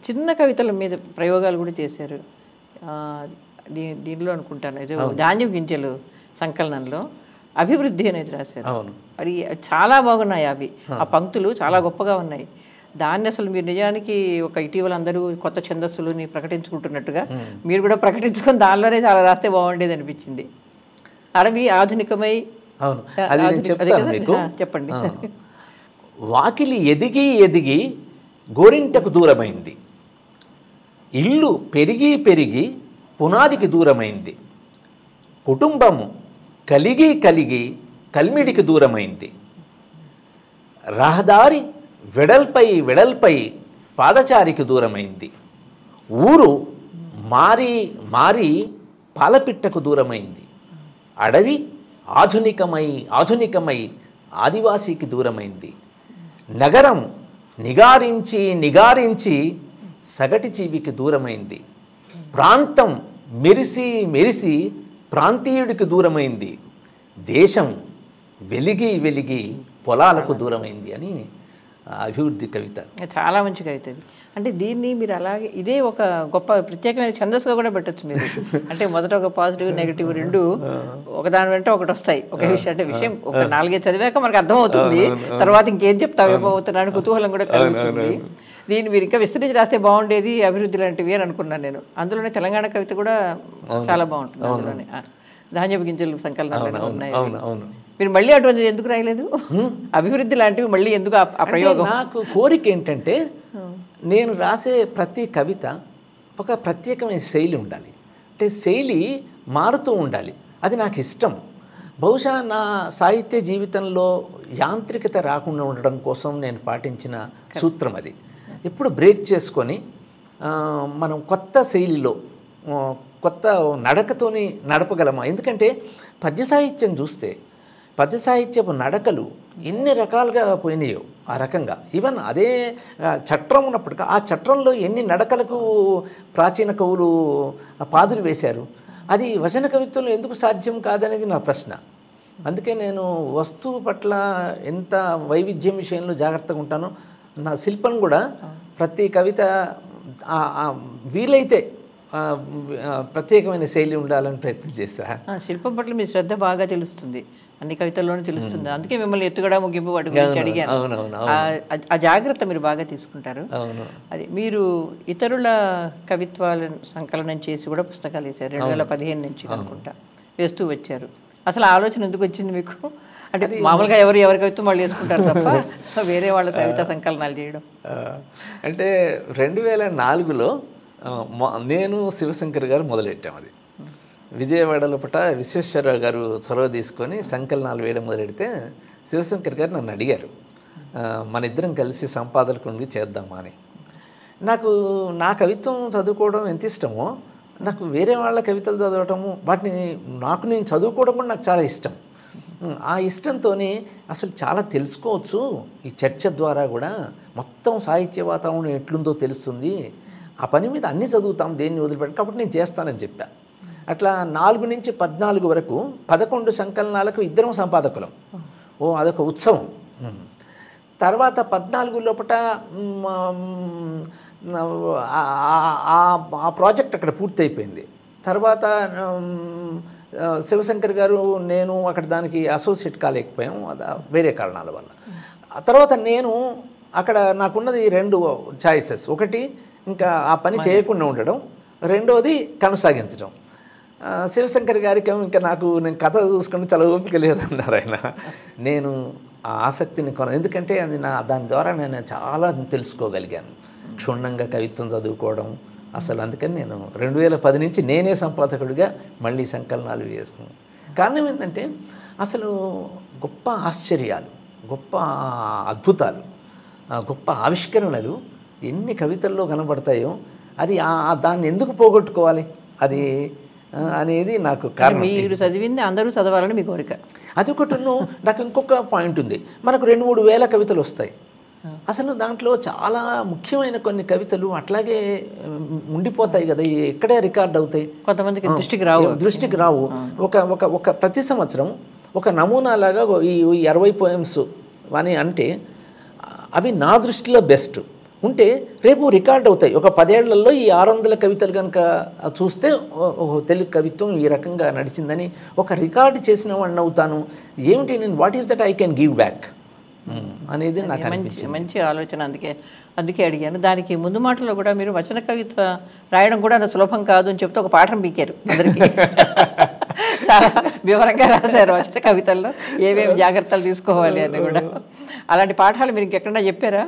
చిన్న కవితల మీద ప్రయోగాలు కూడా చేశారు ఆ, దీ దీనిలో అనుకుంటాను ఏదో ధాన్యం గింజలు సంకలనంలో అభివృద్ధి అనేది రాశారు అవును అది చాలా బాగున్నాయి అవి ఆ పంక్తులు చాలా గొప్పగా ఉన్నాయి దాన్ని అసలు మీరు నిజానికి ఒక ఇటీవల అందరూ కొత్త ఛందస్సులని ప్రకటించుకుంటున్నట్టుగా మీరు కూడా ప్రకటించుకొని దానిలోనే చాలా రాస్తే బాగుండేది అనిపించింది అరవి ఆధునికమై అవును అది నేను ఆధునిక- అదే చెప్తాను కదా? మీకు ఆ, చెప్పండి ఆ. వాకిలి ఎదిగి ఎదిగి గోరింటకు దూరమైంది ఇల్లు పెరిగి పెరిగి పునాదికి దూరమైంది కుటుంబము కలిగి కలిగి కల్మిడికి దూరమైంది రహదారి వెడల్పై వెడల్పై పాదచారికి దూరమైంది ఊరు మారి మారి పాలపిట్టకు దూరమైంది అడవి ఆధునికమై ఆధునికమై ఆదివాసీకి దూరమైంది నగరం నిగారించి నిగారించి సగటి జీవికి దూరమైంది ప్రాంతం మెరిసి మెరిసి ప్రాంతీయుడికి దూరమైంది దేశం వెలిగి వెలిగి పొలాలకు దూరమైంది అని ఆ అభివృద్ధి కవిత చాలా మంచి కవిత ఇది అంటే దీన్ని మీరు అలాగే ఇదే ఒక గొప్ప ప్రత్యేకమైన ఛందస్సుగా కూడా పెట్టచ్చు మీరు అంటే మొదట ఒక పాజిటివ్ నెగిటివ్ రెండు ఒకదాని వెంట ఒకటి వస్తాయి ఒక విషయం అంటే విషయం ఒక నాలుగైదు చదివాక మనకు అర్థమవుతుంది తర్వాత ఇంకేం చెప్తావేమో అవుతున్నాను కుతూహలం కూడా కలుగుతుంది దీన్ని మీరు ఇంకా విస్తరించి రాస్తే బాగుండేది అభివృద్ధి లాంటివి అని అనుకున్నాను నేను అందులోనే తెలంగాణ కవిత కూడా చాలా బాగుంటుంది అందులోనే ఆ, ధాన్యపు గింజలు సంకలనాలు ఉన్నాయి అవును అవును మీరు మళ్ళీ అటువంటిది ఎందుకు రాయలేదు అభివృద్ధి లాంటివి మళ్ళీ ఎందుకు ఆ- ఆ అంటే ప్రయోగం నాకు కోరిక ఏంటంటే నేను రాసే ప్రతి కవిత ఒక ప్రత్యేకమైన శైలి ఉండాలి అంటే శైలి మారుతూ ఉండాలి అది నాకు ఇష్టం బహుశా నా సాహిత్య జీవితంలో యాంత్రికత రాకుండా ఉండడం కోసం నేను పాటించిన సూత్రం అది ఎప్పుడు బ్రేక్ చేసుకొని ఆ, మనం కొత్త శైలిలో ఆ, కొత్త నడకతోని నడపగలమా ఎందుకంటే పద్య సాహిత్యం చూస్తే పద్య సాహిత్యపు నడకలు ఎన్ని రకాలుగా పోయినాయో ఆ రకంగా ఈవెన్ అదే ఆ, చట్రం ఉన్నప్పటికీ ఆ చట్రంలో ఎన్ని నడకలకు ప్రాచీన కవులు పాదులు వేశారు అది వచన కవిత్వంలో ఎందుకు సాధ్యం కాదనేది నా ప్రశ్న అందుకే నేను వస్తువు పట్ల ఎంత వైవిధ్యం విషయంలో జాగ్రత్తగా ఉంటానో నా శిల్పం కూడా ప్రతి కవిత ఆ- ఆ వీలైతే ఆ, ఆ, ప్రత్యేకమైన శైలి ఉండాలని ప్రయత్నం చేశా ఆ, శిల్పం పట్ల మీ శ్రద్ధ బాగా తెలుస్తుంది అన్ని కవితల్లోనూ తెలుస్తుంది అందుకే మిమ్మల్ని ఎత్తుగడ ముగింపు వాటి గురించి అడిగాను అవునవును ఆ- ఆ జాగ్రత్త మీరు బాగా తీసుకుంటారు అవును అది మీరు ఇతరుల కవిత్వాలను సంకలనం చేసి కూడా పుస్తకాలు వేశారు రెండు వేల పదిహేను నుంచి అనుకుంటా వేస్తూ వచ్చారు అసలు ఆ ఆలోచన ఎందుకు వచ్చింది మీకు అంటే మామూలుగా ఎవరు ఎవరి కవిత్వం వాళ్ళు వేసుకుంటారు తప్ప వేరే వాళ్ళ కవిత సంకలనాలు చేయడం ఆ, అంటే రెండు వేల నాలుగులో ఆ, మొ- నేను శివశంకర్ గారు మొదలెట్టాం అది విజయవాడలో పట విశ్వేశ్వరరావు గారు చొరవ తీసుకొని సంకలనాలు వేయడం మొదలెడితే శివశంకర్ గారు నన్ను అడిగారు ఆ, మన ఇద్దరం కలిసి సంపాదకుడిని చేద్దామా అని నాకు నా కవిత్వం చదువుకోవడం ఎంత ఇష్టమో నాకు వేరే వాళ్ళ కవితలు చదవటము వాటిని నాకు నేను చదువుకోవడం కూడా నాకు చాలా ఇష్టం ఉమ్, ఆ ఇష్టంతో అసలు చాలా తెలుసుకోవచ్చు ఈ చర్చ ద్వారా కూడా మొత్తం సాహిత్య వాతావరణం ఎట్లుందో తెలుస్తుంది ఆ పని మీద అన్ని చదువుతాం దేన్ని వదిలిపెట్టి కాబట్టి నేను చేస్తానని చెప్పా అట్లా నాలుగు నుంచి పద్నాలుగు వరకు పదకొండు సంకలనాలకు ఇద్దరం సంపాదకులం ఓ అదొక ఉత్సవం ఉమ్. తర్వాత పద్నాలుగు లోపట మ్, ఆ- ఆ- ఆ- ఆ ప్రాజెక్ట్ అక్కడ పూర్తయిపోయింది తర్వాత మ్, ఆ, శివశంకర్ గారు నేను అక్కడ దానికి అసోసియేట్ కాలేకపోయాం అది వేరే కారణాల వల్ల ఆ తర్వాత నేను అక్కడ నాకున్నది రెండు ఛాయిసెస్ ఒకటి ఇంకా ఆ పని చేయకుండా ఉండడం రెండోది కొనసాగించడం ఆ, శివశంకర్ గారికి ఏమో ఇంకా నాకు నేను కథ చూసుకుంటే చాలా ఓపిక లేదన్నారు ఆయన నేను ఆ ఆసక్తిని కొన ఎందుకంటే అది నా దాని ద్వారా నేను చాలా తెలుసుకోగలిగాను క్షుణ్ణంగా కవిత్వం చదువుకోవడం అసలు అందుకని నేను రెండు వేల పది నుంచి నేనే సంపాదకుడిగా మళ్ళీ సంకలనాలు వేసుకున్నాను కారణం ఏంటంటే అసలు గొప్ప ఆశ్చర్యాలు గొప్ప అద్భుతాలు ఆ గొప్ప ఆవిష్కరణలు ఎన్ని కవితల్లో కనబడతాయో అది ఆ- ఆ దాన్ని ఎందుకు పోగొట్టుకోవాలి అది ఆ, అనేది నాకు కారణం మీరు చదివింది అందరూ చదవాలని మీ కోరిక అదొకటి నాకు ఇంకొక పాయింట్ ఉంది మనకు రెండు మూడు వేల కవితలు వస్తాయి అసలు దాంట్లో చాలా ముఖ్యమైన కొన్ని కవితలు అట్లాగే ఉమ్, ఉండిపోతాయి కదా ఇవి ఎక్కడే రికార్డ్ అవుతాయి కొంతమందికి దృష్టికి రావు దృష్టికి రావు ఒక ఒక ఒక ప్రతి సంవత్సరం ఒక నమూనా లాగా ఈ ఈ అరవై పోయమ్స్ అని అంటే అవి నా దృష్టిలో బెస్ట్ ఉంటే రేపు రికార్డ్ అవుతాయి ఒక పదేళ్లలో ఈ ఆరు వందల కవితలు కనుక చూస్తే ఓ- ఓ తెలుగు కవిత్వం ఈ రకంగా నడిచిందని ఒక రికార్డు చేసిన వాడిని అవుతాను ఏమిటి నేను what is that I can give back అనేది నాకు మంచి అనిపించింది మంచి ఆలోచన అందుకే అందుకే అడిగాను దానికి ముందు మాటలో కూడా మీరు వచన కవిత్వ రాయడం కూడా అంత సులభం కాదు అని చెప్తే ఒక పాఠం పీకారు అందరికీ చాలా వివరంగా రాశారు వచన కవితల్లో ఏమేమి జాగ్రత్తలు తీసుకోవాలి అని కూడా అలాంటి పాఠాలు మీరు ఇంకెక్కడన్నా చెప్పారా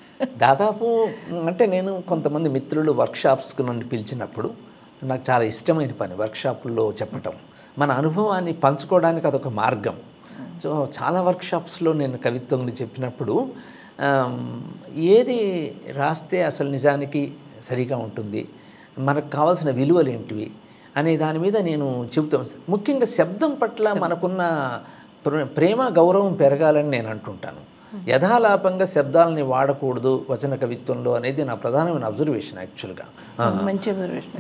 దాదాపు అంటే నేను కొంతమంది మిత్రులు వర్క్షాప్స్కి నన్ను పిలిచినప్పుడు నాకు చాలా ఇష్టమైన పని వర్క్షాపుల్లో చెప్పటం మన అనుభవాన్ని పంచుకోవడానికి అదొక మార్గం సో చాలా వర్క్షాప్స్లో నేను కవిత్వం గురించి చెప్పినప్పుడు ఆమ్, ఏది రాస్తే అసలు నిజానికి సరిగా ఉంటుంది మనకు కావాల్సిన విలువలు ఏంటివి అనే దాని మీద నేను చెబుతాను ముఖ్యంగా శబ్దం పట్ల మనకున్న ప్ర- ప్రేమ గౌరవం పెరగాలని నేను అంటుంటాను యథాలాపంగా శబ్దాలని వాడకూడదు వచన కవిత్వంలో అనేది నా ప్రధానమైన అబ్జర్వేషన్ యాక్చువల్గా మంచి observation.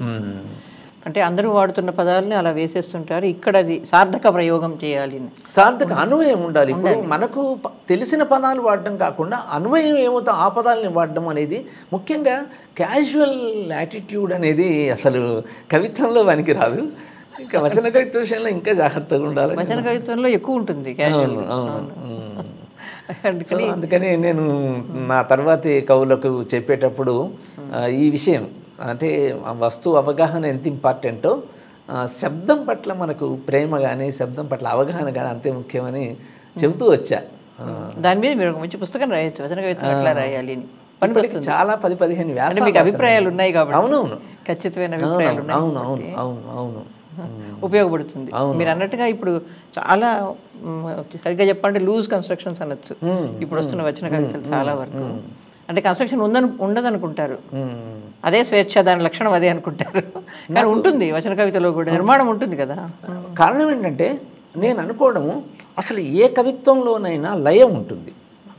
అంటే అందరూ వాడుతున్న పదాలని అలా వేసేస్తుంటారు ఇక్కడ అది సార్థక ప్రయోగం చేయాలి అని. సార్థక అన్వయం ఉండాలి ఇప్పుడు మనకు ప- తెలిసిన పదాలు వాడడం కాకుండా అన్వయం ఏమవుతా ఆ పదాలని వాడడం అనేది ముఖ్యంగా క్యాజువల్ యాటిట్యూడ్ అనేది అసలు కవిత్వంలో పనికి రాదు ఇంకా వచన కవిత్వ విషయంలో ఇంకా జాగ్రత్తగా ఉండాలి వచన కవిత్వంలో ఎక్కువ ఉంటుంది casual. అవును అవును ఉమ్. సో అందుకని అందుకని నేను నా తర్వాతి కవులకు చెప్పేటప్పుడు ఆ, ఈ విషయం అంటే ఆ వస్తువు అవగాహన ఎంత ఇంపార్టెంటో ఆ, శబ్దం పట్ల మనకు ప్రేమ కానీ శబ్దం పట్ల అవగాహన కానీ అంతే ముఖ్యమని చెబుతూ వచ్చా ఆ, దాని మీద మీరు ఒక మంచి పుస్తకం రాయొచ్చు వచన కవిత్వం ఎట్లా రాయాలి అని పని ఇప్పటికి చాలా పది పదిహేను అంటే వ్యాసాలు మీకు అభిప్రాయాలు ఉన్నాయి కాబట్టి అవునవును ఖచ్చితమైన అభిప్రాయాలు ఉన్నాయి అవును అవును అవును అవును ఉపయోగపడుతుంది మీరు అన్నట్టుగా ఇప్పుడు చాలా మ్, సరిగ్గా చెప్పాలంటే లూజ్ కన్స్ట్రక్షన్స్ అనొచ్చు ఇప్పుడు వస్తున్న వచ్చిన కవితలు చాలా వరకు అంటే కన్స్ట్రక్షన్ ఉందని ఉండదనుకుంటారు ఉమ్. అదే స్వేచ్ఛ దాని లక్షణం అదే అనుకుంటారు కానీ ఉంటుంది వచన కవితలో కూడా నిర్మాణం ఉంటుంది కదా కారణం ఏంటంటే నేను అనుకోవడము అసలు ఏ కవిత్వంలోనైనా లయ ఉంటుంది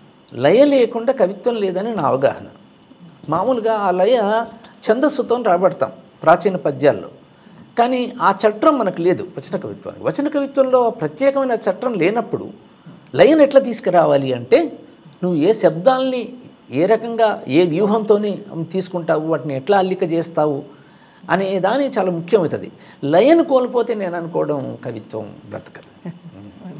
లయ లేకుండా కవిత్వం లేదని నా అవగాహన మామూలుగా ఆ లయ ఛందస్సుతో రాబడతాం ప్రాచీన పద్యాల్లో కానీ ఆ చట్టం మనకు లేదు వచన కవిత్వానికి వచన కవిత్వంలో ప్రత్యేకమైన చట్టం లేనప్పుడు లయను ఎట్లా తీసుకురావాలి అంటే నువ్వు ఏ శబ్దాల్ని ఏ రకంగా ఏ వ్యూహంతోని తీసుకుంటావు వాటిని ఎట్లా అల్లిక చేస్తావు అనే దాని చాలా ముఖ్యమవుతుంది లయను కోల్పోతే నేను అనుకోవడం కవిత్వం బ్రతకదు